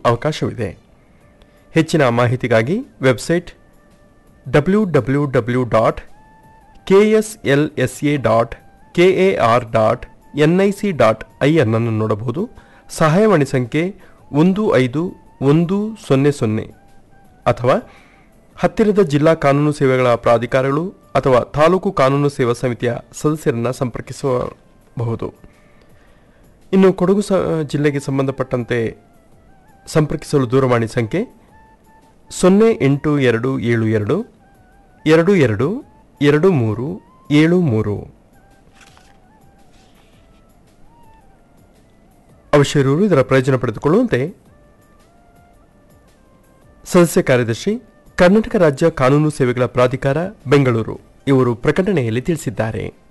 ಅವಕಾಶವಿದೆ ಹೆಚ್ಚಿನ ಮಾಹಿತಿಗಾಗಿ website W W W dot K S L S A dot K A R dot N I C dot I N ಅನ್ನು ನೋಡಬಹುದು ಸಹಾಯವಾಣಿ ಸಂಖ್ಯೆ ಒಂದು ಐದು ಒಂದು ಸೊನ್ನೆ ಸೊನ್ನೆ ಅಥವಾ ಹತ್ತಿರದ ಜಿಲ್ಲಾ ಕಾನೂನು ಸೇವೆಗಳ ಪ್ರಾಧಿಕಾರಗಳು ಅಥವಾ ತಾಲೂಕು ಕಾನೂನು ಸೇವಾ ಸಮಿತಿಯ ಸದಸ್ಯರನ್ನು ಸಂಪರ್ಕಿಸಬಹುದು ಇನ್ನು ಕೊಡಗು ಸ ಜಿಲ್ಲೆಗೆ ಸಂಬಂಧಪಟ್ಟಂತೆ ಸಂಪರ್ಕಿಸಲು ದೂರವಾಣಿ ಸಂಖ್ಯೆ ಸೊನ್ನೆ ಎಂಟು ಎರಡು ಏಳು ಎರಡು ಎರಡು ಎರಡು ಎರಡು ಮೂರು ಏಳು ಮೂರು ಅವಶ್ಯರು ಇದರ ಪ್ರಯೋಜನ ಪಡೆದುಕೊಳ್ಳುವಂತೆ ಸದಸ್ಯ ಕಾರ್ಯದರ್ಶಿ ಕರ್ನಾಟಕ ರಾಜ್ಯ ಕಾನೂನು ಸೇವೆಗಳ ಪ್ರಾಧಿಕಾರ ಬೆಂಗಳೂರು ಇವರು ಪ್ರಕಟಣೆಯಲ್ಲಿ ತಿಳಿಸಿದ್ದಾರೆ